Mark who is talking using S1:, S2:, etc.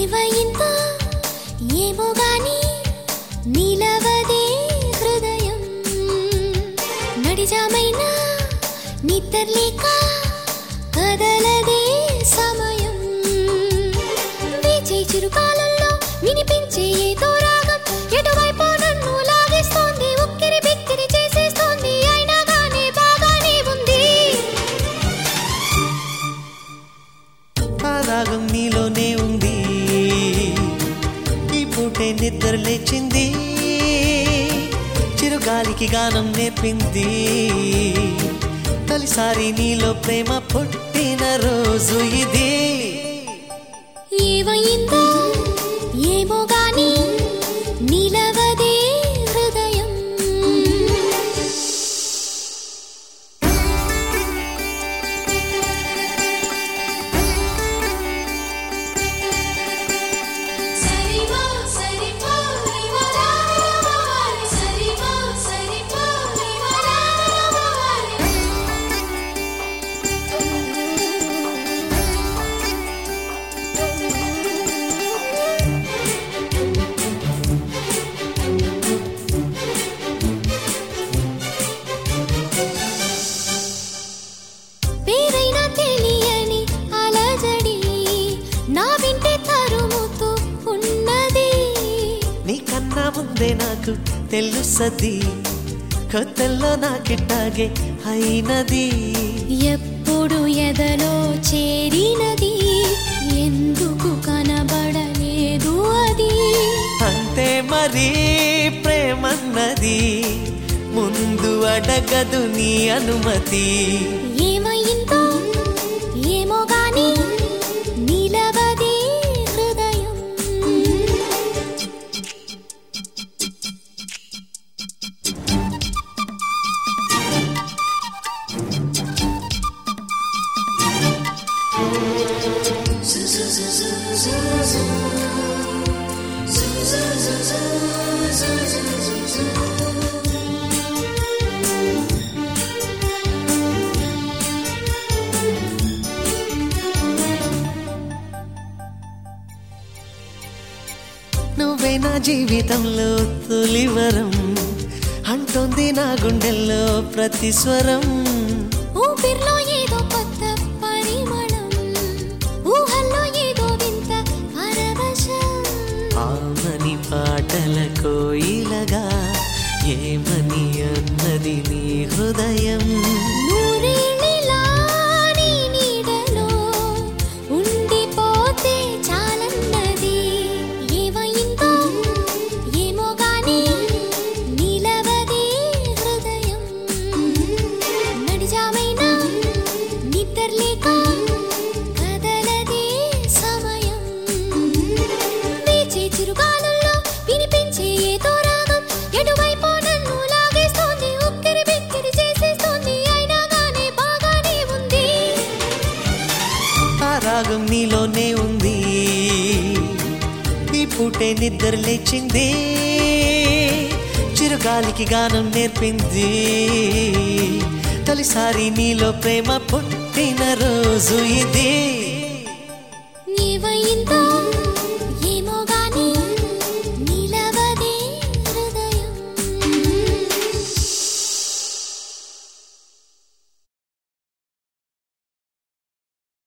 S1: ఏవయిందో ఏమో గాని నిలవదే హృదయం నడిజామైనా నిద్రలేక కదలదే సమయం వీచే చిరుకాలంలో వినిపించే ఏదో రాగం ఎటువైపో నన్ను లాగేస్తోంది ఉక్కిరి బిక్కిరి చేసేస్తోంది అయినా గానీ బాగానే ఉంది
S2: ఆ రాగం నీలోనే ఉంది ఈ పూటే నిద్ర లేచింది చిరుగాలికి గానం నేర్పింది తొలిసారి నీలో ప్రేమ పుట్టిన రోజు ఇది
S1: ఏవయిందో ఏమో గాని నిలవదే హృదయం సరిపో సరిపో నివరా నివరాలి సరిపో సరిపో నివరా నివరాలి పేరైనా తెలియని అలజడి నా వింటే తరుముతూ ఉన్నది
S2: నీకన్నా ముందే నాకు తెలుసది కొత్తల్లో నాకిట్టాగే అయినది
S1: ఎప్పుడు ఎదలో చేరినది ఎందుకు కనబడలేదు అది
S2: అంతే మరి ప్రేమన్నది ముందు అడగదు నీ అనుమతి
S1: ఏమైందో ఏమో గాని నిలవదే హృదయం
S2: నువ్వే నా జీవితంలో తొలివరం అంటోంది నా గుండెల్లో ప్రతి స్వరం
S1: ఊపిరిలో ఏదో కొత్త పరిమళం ఊహల్లో ఏదో వింత పరవశం
S2: ఆమని పాటల కోయిలగా ఏమని అన్నది నీ హృదయం
S1: నూరేళ్ళిలా నీ నీడలో ఉండిపోతే చాలన్నది ఏమైందో ఏమో గాని నిలవదే హృదయం నడిజామైనా నిద్రలేక కదలదే సమయం వీచే చిరుగాలుల్లో వినిపించే ఏదో రాగం ఎటువైపో నన్ను లాగేస్తోంది ఉక్కిరి బిక్కిరి చేసేస్తోంది అయినా గానీ బాగానే ఉంది
S2: ఆ రాగం నీలోనే ఉంది ఈ పూటే నిద్ర లేచింది చిరుగాలికి గానం నేర్పింది తొలిసారి నీలో ప్రేమ పుట్టిన రోజు ఇది
S1: ఏమైందో